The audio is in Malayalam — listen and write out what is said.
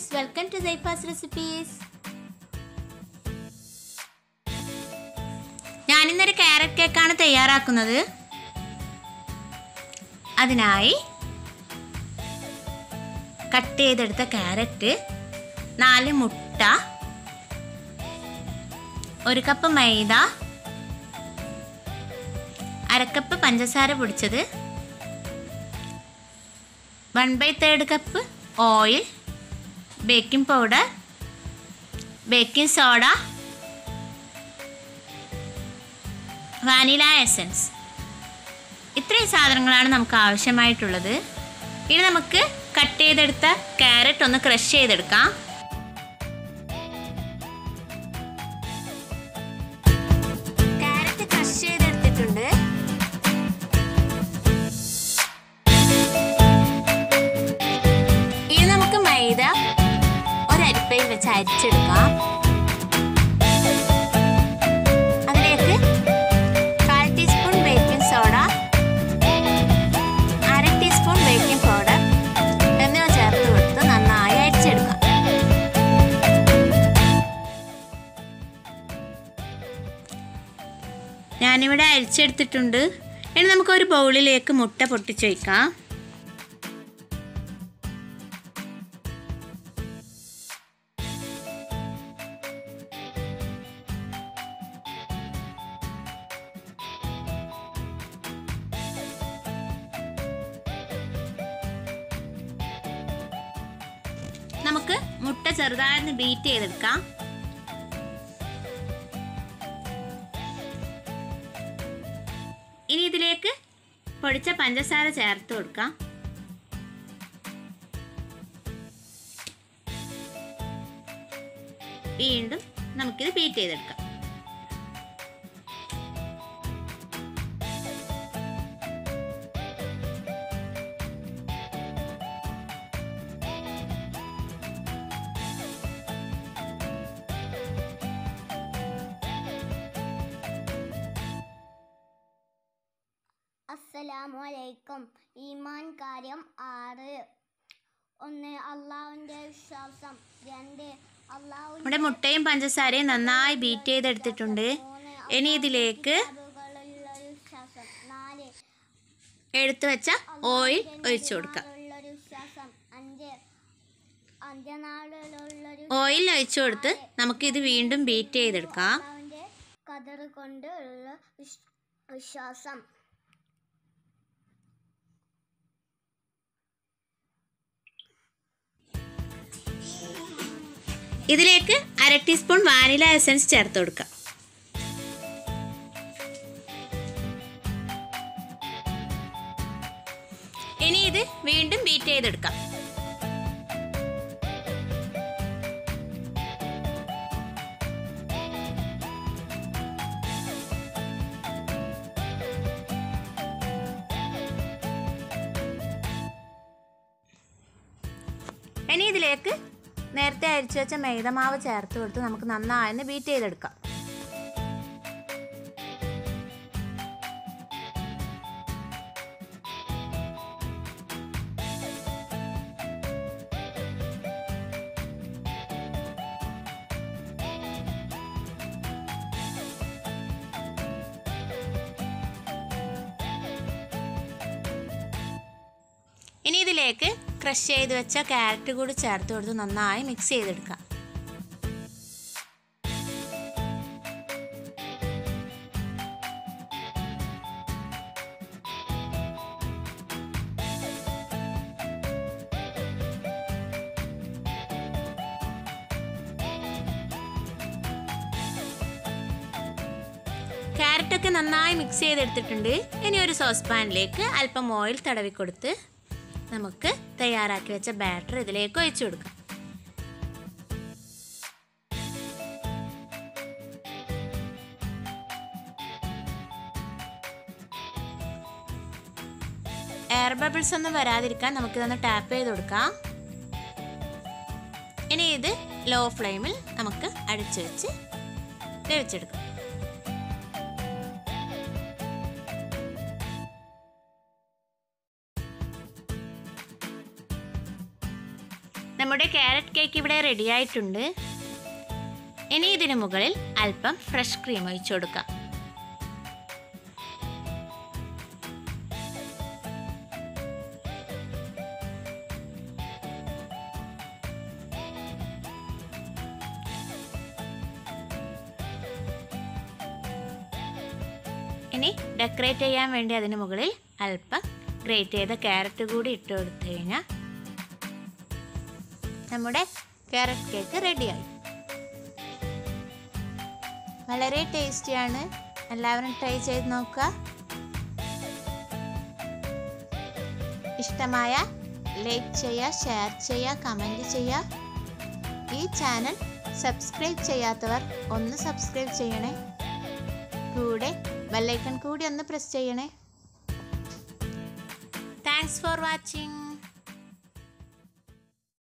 friends welcome to Saifa's recipes ഞാനിന്നൊരു ക്യാരറ്റ് കേക്കാണ് തയ്യാറാക്കുന്നത് അതിനായി കട്ട് ചെയ്തെടുത്ത ക്യാരറ്റ് നാല് മുട്ട ഒരു കപ്പ് മൈദ അരക്കപ്പ് പഞ്ചസാര പൊടിച്ചത് one by third cup oil baking powder baking soda vanilla essence ഇത്രയും സാധനങ്ങളാണ് നമുക്ക് ആവശ്യമായിട്ടുള്ളത് ഇനി നമുക്ക് കട്ട് ചെയ്തെടുത്ത ക്യാരറ്റ് ഒന്ന് ക്രഷ് ചെയ്തെടുക്കാം ക്യാരറ്റ് ക്രഷ് ചെയ്തെടുത്തിട്ടുണ്ട് ഇനി നമുക്ക് മൈദ ഒരരിപ്പയിൽ വെച്ച് അരിച്ചെടുക്കാം അതിലേക്ക് കാൽ ടീസ്പൂൺ ബേക്കിംഗ് സോഡ അര ടീസ്പൂൺ ബേക്കിംഗ് പൗഡർ എന്നിവ ചേർത്ത് കൊടുത്ത് നന്നായി അരിച്ചെടുക്കാം ഞാനിവിടെ അരിച്ചെടുത്തിട്ടുണ്ട് ഇനി നമുക്ക് ഒരു ബൗളിലേക്ക് മുട്ട പൊട്ടിച്ച് വയ്ക്കാം നമുക്ക് മുട്ട ചെറുതായൊന്ന് ബീറ്റ് ചെയ്തെടുക്കാം ഇനി ഇതിലേക്ക് പൊടിച്ച പഞ്ചസാര ചേർത്ത് കൊടുക്കാം വീണ്ടും നമുക്കിത് ബീറ്റ് ചെയ്തെടുക്കാം അസ്സലാമു അലൈക്കും ഈമാൻ കാര്യം ആറ് ഒന്ന് അള്ളാഹുവിൻ്റെ വിശ്വാസം രണ്ട് അള്ളാഹു നമ്മുടെ മുട്ടയും പഞ്ചസാരയും നന്നായി ബീറ്റ് ചെയ്തെടുത്തിട്ടുണ്ട് ഇനി ഇതിലേക്ക് വിശ്വാസം നാല് എടുത്തു വെച്ച ഓയിൽ ഒഴിച്ചു കൊടുക്കാം ഉള്ളൊരു വിശ്വാസം അഞ്ച് അന്ത്യനാളിലുള്ളൊരു ഓയിൽ ഒഴിച്ചു കൊടുത്ത് നമുക്കിത് വീണ്ടും ബീറ്റ് ചെയ്തെടുക്കാം അള്ളാഹുവിൻ്റെ കതർ കൊണ്ട് ഉള്ള വിശ്- വിശ്വാസം ഇതിലേക്ക് അര ടീസ്പൂൺ വാനില എസൻസ് ചേർത്ത് കൊടുക്കാം ഇനി ഇത് വീണ്ടും ബീറ്റ് ചെയ്തെടുക്കാം ഇനി ഇതിലേക്ക് നേരത്തെ അരിച്ചു വെച്ച മൈദമാവ് ചേർത്ത് കൊടുത്ത് നമുക്ക് നന്നായി ബീറ്റ് ചെയ്തെടുക്കാം ഇനി ഇതിലേക്ക് ക്രഷ് ചെയ്ത് വെച്ച ക്യാരറ്റ് കൂടി ചേർത്ത് കൊടുത്ത് നന്നായി മിക്സ് ചെയ്തെടുക്കാം ക്യാരറ്റൊക്കെ നന്നായി മിക്സ് ചെയ്തെടുത്തിട്ടുണ്ട് ഇനി ഒരു സോസ് പാനിലേക്ക് അല്പം ഓയിൽ തടവി കൊടുത്ത് നമുക്ക് തയ്യാറാക്കി വെച്ച ബാറ്റർ ഇതിലേക്ക് ഒഴിച്ചു കൊടുക്കാം എയർ ബബിൾസ് ഒന്നും വരാതിരിക്കാൻ നമുക്കിതൊന്ന് ടാപ്പ് ചെയ്ത് കൊടുക്കാം ഇനി ഇത് ലോ ഫ്ലെയിമിൽ നമുക്ക് അടിച്ചു വെച്ച് വേവിച്ചെടുക്കാം നമ്മുടെ ക്യാരറ്റ് കേക്ക് ഇവിടെ റെഡി ആയിട്ടുണ്ട് ഇനി ഇതിന് മുകളിൽ അല്പം ഫ്രഷ് ക്രീം ഒഴിച്ചു കൊടുക്കാം ഇനി ഡെക്കറേറ്റ് ചെയ്യാൻ വേണ്ടി അതിന് മുകളിൽ അല്പം ഗ്രേറ്റ് ചെയ്ത ക്യാരറ്റ് കൂടി ഇട്ട് കൊടുത്തു കഴിഞ്ഞാൽ നമ്മുടെ ക്യാരറ്റ് കേക്ക് റെഡിയായി വളരെ ടേസ്റ്റിയാണ് എല്ലാവരും ട്രൈ ചെയ്ത് നോക്കുക ഇഷ്ടമായ ലൈക്ക് ചെയ്യുക ഷെയർ ചെയ്യുക കമൻറ്റ് ചെയ്യുക ഈ ചാനൽ സബ്സ്ക്രൈബ് ചെയ്യാത്തവർ ഒന്ന് സബ്സ്ക്രൈബ് ചെയ്യണേ കൂടെ ബെല്ലൈക്കൺ കൂടി ഒന്ന് പ്രസ് ചെയ്യണേ താങ്ക്സ് ഫോർ വാച്ചിങ്